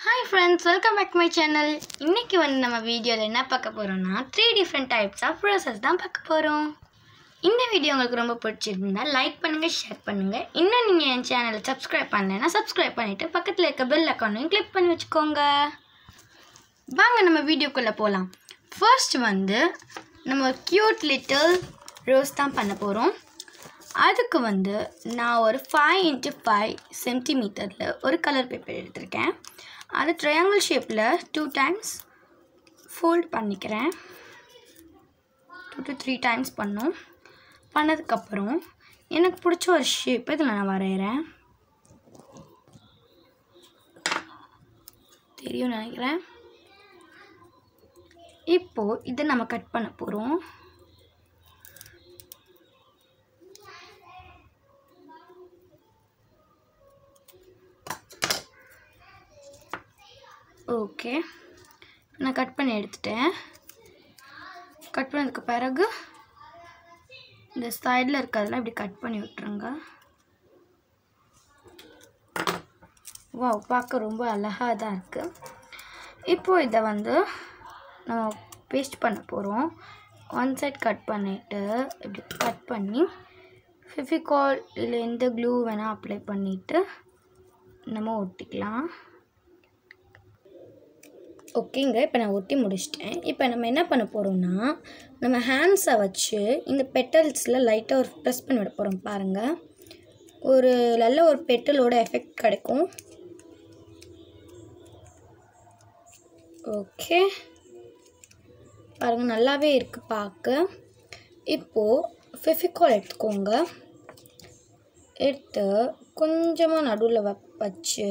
hi friends welcome back my channel இன்னைக்கு வந்து நம்ம வீடியோவில் என்ன பார்க்க போகிறோம்னா three different types of roses தான் பார்க்க போகிறோம் இந்த வீடியோ உங்களுக்கு ரொம்ப பிடிச்சிருந்தா லைக் பண்ணுங்கள் ஷேர் பண்ணுங்கள் இன்னும் நீங்கள் என் சேனலை சப்ஸ்கிரைப் பண்ணலைன்னா சப்ஸ்கிரைப் பண்ணிவிட்டு பக்கத்தில் இருக்க பெல் அக்கௌண்ட்டையும் கிளிக் பண்ணி வச்சுக்கோங்க வாங்க நம்ம வீடியோக்குள்ளே போகலாம் ஃபர்ஸ்ட் வந்து நம்ம க்யூட் லிட்டில் ரோஸ் தான் பண்ண போகிறோம் அதுக்கு வந்து நான் ஒரு ஃபைவ் இன்ட்டு ஃபைவ் சென்டிமீட்டரில் ஒரு கலர் பேப்பர் எடுத்திருக்கேன் அது ட்ரையாங்கிள் ஷேப்பில் டூ டைம்ஸ் ஃபோல்ட் பண்ணிக்கிறேன் டூ டு த்ரீ டைம்ஸ் பண்ணும் பண்ணதுக்கப்புறம் எனக்கு பிடிச்ச ஒரு ஷேப் இதில் நான் வரைகிறேன் தெரியும் நினைக்கிறேன் இப்போது இதை நம்ம கட் பண்ண போகிறோம் ஓகே நான் கட் பண்ணி எடுத்துட்டேன் கட் பண்ணதுக்கு பிறகு இந்த சைடில் இருக்கிறதெல்லாம் இப்படி கட் பண்ணி விட்டுருங்க வாவ் பார்க்க ரொம்ப அழகாக தான் இருக்குது இப்போது இதை வந்து நம்ம பேஸ்ட் பண்ண போகிறோம் ஒன் சைட் கட் பண்ணிவிட்டு இப்படி கட் பண்ணி ஃபெஃபிகால் இல்லை எந்த க்ளூ வேணால் அப்ளை பண்ணிவிட்டு நம்ம ஒட்டிக்கலாம் ஓகேங்க இப்போ நான் ஒட்டி முடிச்சிட்டேன் இப்போ நம்ம என்ன பண்ண போகிறோம்னா நம்ம ஹேண்ட்ஸை வச்சு இந்த பெட்டல்ஸில் லைட்டாக ஒரு ப்ரெஸ் பண்ணி விட போகிறோம் பாருங்கள் ஒரு நல்ல ஒரு பெட்டலோட எஃபெக்ட் கிடைக்கும் ஓகே பாருங்கள் நல்லாவே இருக்குது பார்க்க இப்போது ஃபெஃபிகால் எடுத்துக்கோங்க எடுத்து கொஞ்சமாக நடுவில் வ வச்சு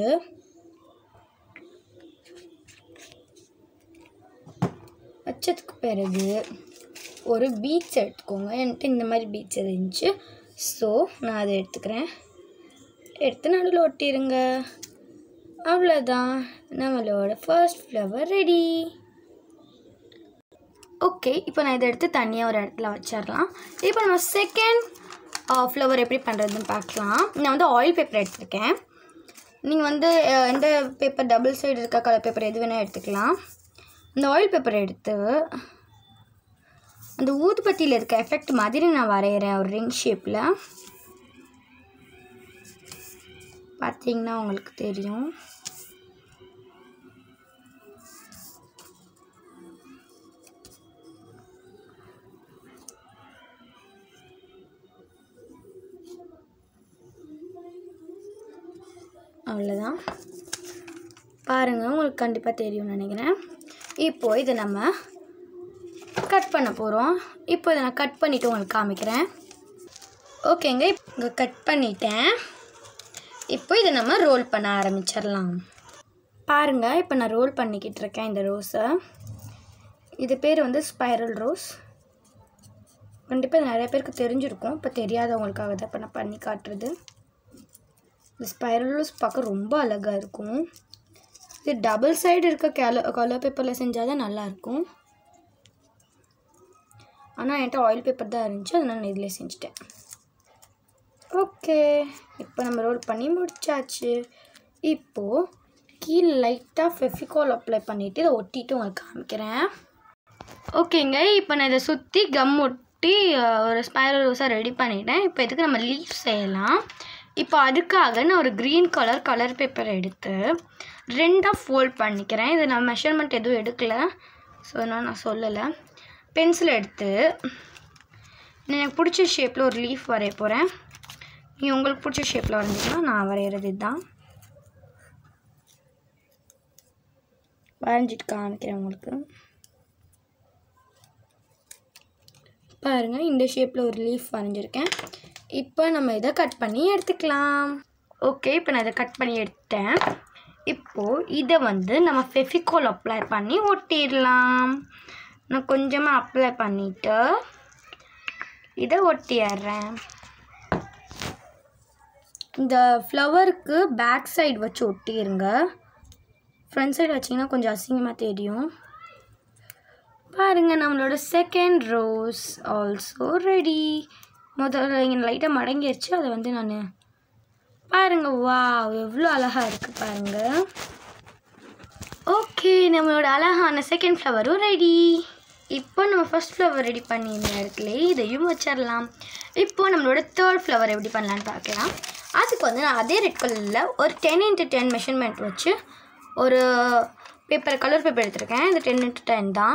வச்சதுக்கு பிறகு ஒரு பீட்ஸ் எடுத்துக்கோங்க என்கிட்ட இந்த மாதிரி பீட்ஸ் இருந்துச்சு ஸோ நான் அதை எடுத்துக்கிறேன் எடுத்து நடுவில் ஒட்டிடுங்க அவ்வளோதான் நம்மளோட ஃபர்ஸ்ட் ஃப்ளவர் ரெடி ஓகே இப்போ நான் இதை எடுத்து தனியாக ஒரு இடத்துல வச்சிடலாம் இப்போ நம்ம செகண்ட் ஃப்ளவர் எப்படி பண்ணுறதுன்னு பார்க்கலாம் நான் வந்து ஆயில் பேப்பர் எடுத்திருக்கேன் நீங்கள் வந்து அஹ், எந்த பேப்பர் டபுள் சைடு இருக்க கலர் பேப்பர் எது வேணால் எடுத்துக்கலாம் இந்த ஆயில் பேப்பர் எடுத்து அந்த ஊதுபத்தியில் இருக்க எஃபெக்ட் மாதிரி நான் வரைகிறேன் ஒரு ரிங் ஷேப்பில் பார்த்தீங்கன்னா உங்களுக்கு தெரியும் அவ்வளோதான் பாருங்கள் உங்களுக்கு கண்டிப்பாக தெரியும்னு நினைக்கிறேன் இப்போது இதை நம்ம கட் பண்ண போகிறோம் இப்போ இதை நான் கட் பண்ணிவிட்டு உங்களுக்கு காமிக்கிறேன் ஓகேங்க இங்கே கட் பண்ணிட்டேன் இப்போ இதை நம்ம ரோல் பண்ண ஆரம்பிச்சிடலாம் பாருங்கள் இப்போ நான் ரோல் பண்ணிக்கிட்டு இருக்கேன் இந்த ரோஸை இது பேர் வந்து ஸ்பைரல் ரோஸ் கண்டிப்பாக இது நிறைய பேருக்கு தெரிஞ்சிருக்கும் இப்போ தெரியாதவங்களுக்காக தான் இப்போ நான் பண்ணி காட்டுறது இந்த ஸ்பைரல் ரோஸ் பார்க்க ரொம்ப அழகாக இருக்கும் இது டபுள் சைடு இருக்க கேல கலர் பேப்பரில் செஞ்சால் தான் நல்லாயிருக்கும் ஆனால் என்கிட்ட ஆயில் பேப்பர் தான் இருந்துச்சு அதனால் நான் இதில் செஞ்சுட்டேன் ஓகே இப்போ நம்ம ரோல் பண்ணி முடிச்சாச்சு இப்போது கீழே லைட்டாக ஃபெஃபிகால் அப்ளை பண்ணிவிட்டு இதை ஒட்டிட்டு உங்களுக்கு காமிக்கிறேன் ஓகேங்க இப்போ நான் இதை சுற்றி கம் ஒட்டி அஹ், ஒரு ஸ்பைரல் ரோஸாக ரெடி பண்ணிட்டேன் இப்போ இதுக்கு நம்ம லீஃப் செய்யலாம் இப்போ அதுக்காக நான் ஒரு க்ரீன் கலர் கலர் பேப்பர் எடுத்து ரெண்டாக ஃபோல்ட் பண்ணிக்கிறேன் இது நான் மெஷர்மெண்ட் எதுவும் எடுக்கல ஸோ அதனால் நான் சொல்லலை பென்சில் எடுத்து எனக்கு பிடிச்ச ஷேப்பில் ஒரு லீஃப் வரைய போகிறேன் நீங்கள் உங்களுக்கு பிடிச்ச ஷேப்பில் வரைஞ்சிங்கன்னா நான் வரைகிறது இதுதான் வரைஞ்சிட்டு காமிக்கிறேன் உங்களுக்கு பாருங்கள் இந்த ஷேப்பில் ஒரு லீஃப் வரைஞ்சிருக்கேன் இப்போ நம்ம இதை கட் பண்ணி எடுத்துக்கலாம் ஓகே இப்போ நான் இதை கட் பண்ணி எடுத்தேன் இப்போது இதை வந்து நம்ம ஃபெஃபிகோல் அப்ளை பண்ணி ஒட்டிடலாம் நான் கொஞ்சமாக அப்ளை பண்ணிவிட்டு இதை ஒட்டிடுறேன் இந்த ஃப்ளவருக்கு பேக் சைடு வச்சு ஒட்டிடுங்க ஃப்ரண்ட் சைடு வச்சிங்கன்னா கொஞ்சம் அசிங்கமாக தெரியும் பாருங்க நம்மளோட செகண்ட் ரோஸ் ஆல்சோ ரெடி முதல்ல இங்கே லைட்டாக மடங்கிருச்சு அதை வந்து நான் பாருங்க வா எவ்வளோ அழகாக இருக்குது பாருங்க ஓகே நம்மளோட அழகான செகண்ட் ஃப்ளவரும் ரெடி இப்போ நம்ம ஃபர்ஸ்ட் ஃப்ளவர் ரெடி பண்ணியிருந்த இடத்துல இதையும் வச்சிடலாம் இப்போ நம்மளோட தேர்ட் ஃப்ளவர் எப்படி பண்ணலான்னு பார்க்கலாம் அதுக்கு வந்து நான் அதே ரெட் கலரில் ஒரு டென் இன்ட்டு டென் மெஷர்மெண்ட் வச்சு ஒரு பேப்பர் கலர் பேப்பர் எடுத்திருக்கேன் இது டென் இன்ட்டு டென் தான்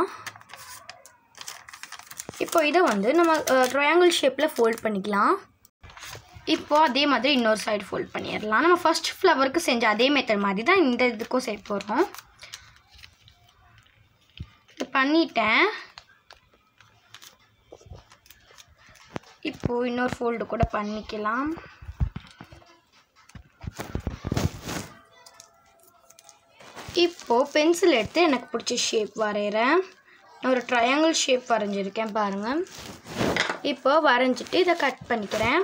இப்போ இதை வந்து நம்ம ட்ரையாங்கிள் ஷேப்பில் ஃபோல்ட் பண்ணிக்கலாம் இப்போ அதே மாதிரி இன்னொரு சைடு ஃபோல்ட் பண்ணிடலாம் நம்ம ஃபர்ஸ்ட் ஃப்ளவருக்கு செஞ்ச அதே மெத்தட் மாதிரி தான் இந்த இதுக்கும் செய்ய போகிறோம் இது பண்ணிட்டேன் இப்போ இன்னொரு ஃபோல்டு கூட பண்ணிக்கலாம் இப்போ பென்சில் எடுத்து எனக்கு பிடிச்ச ஷேப் வரைகிறேன் நான் ஒரு ட்ரையாங்கிள் ஷேப் வரைஞ்சிருக்கேன் பாருங்கள் இப்போ வரைஞ்சிட்டு இதை கட் பண்ணிக்கிறேன்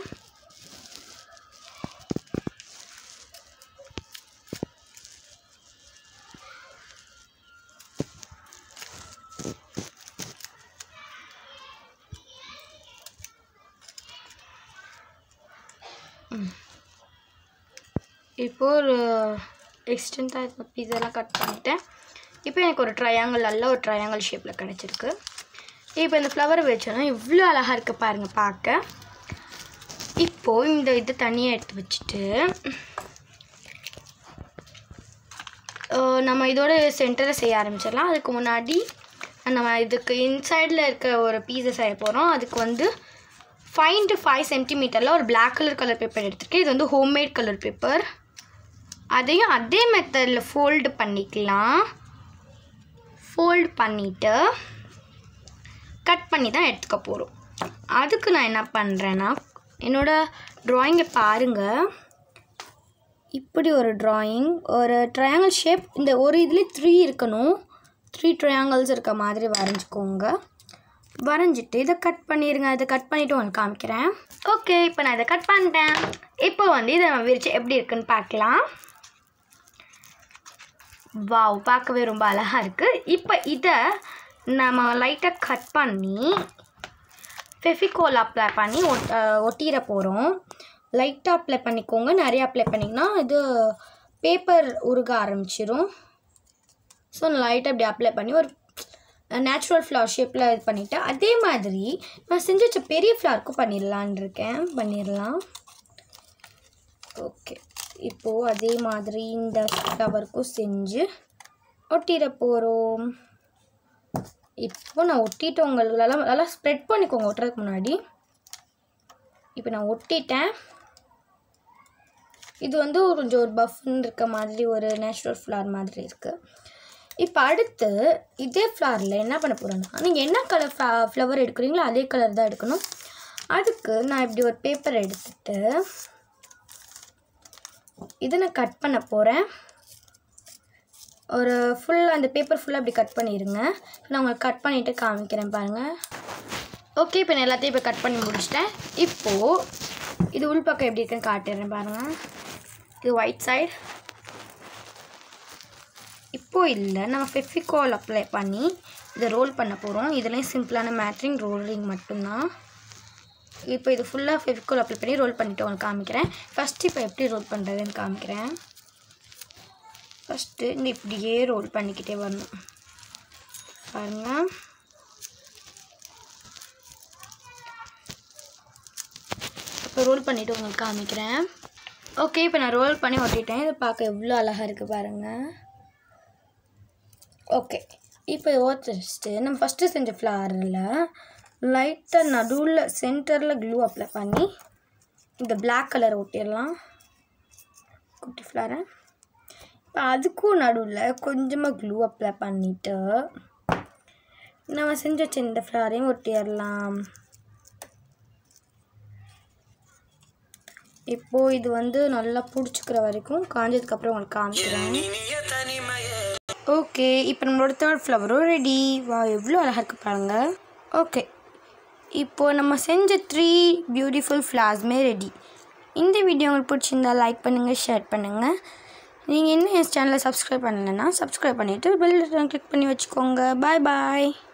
இப்போ ஒரு எக்ஸ்டென்ட்டாக இருக்க பீஸெல்லாம் கட் பண்ணிட்டேன் இப்போ எனக்கு ஒரு ட்ரையாங்கிள் நல்ல ஒரு ட்ரையாங்கிள் ஷேப்பில் கிடச்சிருக்கு இப்போ இந்த ஃப்ளவர் வச்சோன்னா இவ்வளோ அழகாக இருக்குது பாருங்கள் பார்க்க இப்போது இந்த இது தனியாக எடுத்து வச்சுட்டு அஹ் நம்ம இதோட சென்டரை செய்ய ஆரம்பிச்சிடலாம் அதுக்கு முன்னாடி நம்ம இதுக்கு இன்சைடில் இருக்க ஒரு பீஸை செய்ய போகிறோம் அதுக்கு வந்து ஃபைவ் டு ஃபைவ் சென்டிமீட்டரில் ஒரு Black கலர் கலர் பேப்பர் எடுத்துருக்கேன் இது வந்து ஹோம்மேட் கலர் பேப்பர் அதையும் அதே மெத்தடில் ஃபோல்டு பண்ணிக்கலாம் ஃபோல்ட் பண்ணிவிட்டு கட் பண்ணி தான் எடுத்துக்க போகிறோம் அதுக்கு நான் என்ன பண்ணுறேன்னா என்னோடய ட்ராயிங்கை பாருங்கள் இப்படி ஒரு ட்ராயிங் ஒரு ட்ரையாங்கிள் ஷேப் இந்த ஒரு இதுலேயே த்ரீ இருக்கணும் த்ரீ ட்ரையாங்கிள்ஸ் இருக்க மாதிரி வரைஞ்சிக்கோங்க வரைஞ்சிட்டு இதை கட் பண்ணிடுங்க இதை கட் பண்ணிவிட்டு உங்களுக்கு காமிக்கிறேன் ஓகே இப்போ நான் இதை கட் பண்ணிட்டேன் இப்போ வந்து இதை நம்ம விரிச்சு எப்படி இருக்குன்னு பார்க்கலாம் வாவ் பார்க்கவே ரொம்ப அழகாக இருக்குது இப்போ இதை நம்ம லைட்டாக கட் பண்ணி ஃபெஃபிகோல் அப்ளை பண்ணி ஒட் ஒட்டிட போகிறோம் லைட்டாக அப்ளை பண்ணிக்கோங்க நிறைய அப்ளை பண்ணிங்கன்னா இது பேப்பர் உருக ஆரம்பிச்சிரும் ஸோ லைட்டாக இப்படி அப்ளை பண்ணி ஒரு நேச்சுரல் ஃப்ளவர் ஷேப்பில் இது பண்ணிவிட்டு அதே மாதிரி நான் செஞ்சு வச்ச பெரிய ஃப்ளவருக்கும் பண்ணிடலான் இருக்கேன் பண்ணிடலாம் ஓகே இப்போது அதே மாதிரி இந்த ஃப்ளவருக்கும் செஞ்சு ஒட்டிட போகிறோம் இப்போ நான் ஒட்டிட்டு உங்களுக்கு நல்லா நல்லா ஸ்ப்ரெட் பண்ணிக்கோங்க ஒட்டுறதுக்கு முன்னாடி இப்போ நான் ஒட்டிட்டேன் இது வந்து ஒரு கொஞ்சம் ஒரு பஃப்னு இருக்க மாதிரி ஒரு நேச்சுரல் ஃப்ளவர் மாதிரி இருக்குது இப்போ அடுத்து இதே ஃப்ளவரில் என்ன பண்ண போகிறேன்னா நீங்கள் என்ன கலர் ஃப்ளா ஃப்ளவர் எடுக்கிறீங்களோ அதே கலர் தான் எடுக்கணும் அதுக்கு நான் இப்படி ஒரு பேப்பர் எடுத்துட்டு இதை நான் கட் பண்ண போகிறேன் ஒரு ஃபுல்லாக அந்த பேப்பர் ஃபுல்லாக அப்படி கட் பண்ணிடுங்க நான் உங்களுக்கு கட் பண்ணிவிட்டு காமிக்கிறேன் பாருங்கள் ஓகே இப்போ நான் எல்லாத்தையும் இப்போ கட் பண்ணி முடிச்சிட்டேன் இப்போது இது உள்பக்கம் எப்படி இருக்குன்னு காட்டிடுறேன் பாருங்கள் இது ஒயிட் சைடு இப்போ இல்லை நம்ம ஃபெஃபிகால் அப்ளை பண்ணி இதை ரோல் பண்ண போகிறோம் இதுலேயும் சிம்பிளான மேட்ரிங் ரோலிங் மட்டும்தான் இப்போ இது ஃபுல்லாக ஃபெவிகால் அப்ளை பண்ணி ரோல் பண்ணிவிட்டு உங்களுக்கு காமிக்கிறேன் ஃபஸ்ட்டு இப்போ எப்படி ரோல் பண்ணுறதுன்னு காமிக்கிறேன் ஃபஸ்ட்டு இந்த இப்படியே ரோல் பண்ணிக்கிட்டே வரணும் பாருங்கள் இப்போ ரோல் பண்ணிவிட்டு உங்களுக்கு காமிக்கிறேன் ஓகே இப்போ நான் ரோல் பண்ணி ஒட்டிட்டேன் இதை பார்க்க எவ்வளோ அழகாக இருக்குது பாருங்கள் ஓகே இப்போ ஓத்திட்டு நம்ம ஃபஸ்ட்டு செஞ்ச ஃப்ளவரில் லைட்டாக நடுவில் சென்டரில் க்ளூ அப்ளை பண்ணி இந்த Black கலர் ஒட்டிடலாம் குட்டி ஃப்ளவரை இப்போ அதுக்கும் நடுவில் கொஞ்சமாக க்ளூ அப்ளை பண்ணிவிட்டு நம்ம செஞ்ச வச்ச இந்த ஃப்ளவரையும் ஒட்டிடலாம் இப்போது இது வந்து நல்லா பிடிச்சிக்கிற வரைக்கும் காஞ்சதுக்கப்புறம் உங்களுக்கு காமிக்கிறேன் ஓகே இப்போ நம்மளோட தேர்ட் ஃப்ளவரும் ரெடி வா எவ்வளோ அழகாக இருக்கு பாருங்க ஓகே இப்போது நம்ம செஞ்ச த்ரீ பியூட்டிஃபுல் ஃப்ளார்ஸுமே ரெடி இந்த வீடியோ உங்களுக்கு பிடிச்சிருந்தா லைக் பண்ணுங்கள் ஷேர் பண்ணுங்கள் நீங்கள் இன்னும் என் சேனலை சப்ஸ்கிரைப் பண்ணலைன்னா சப்ஸ்கிரைப் பண்ணிவிட்டு பெல் கிளிக் பண்ணி வச்சுக்கோங்க பாய் பாய்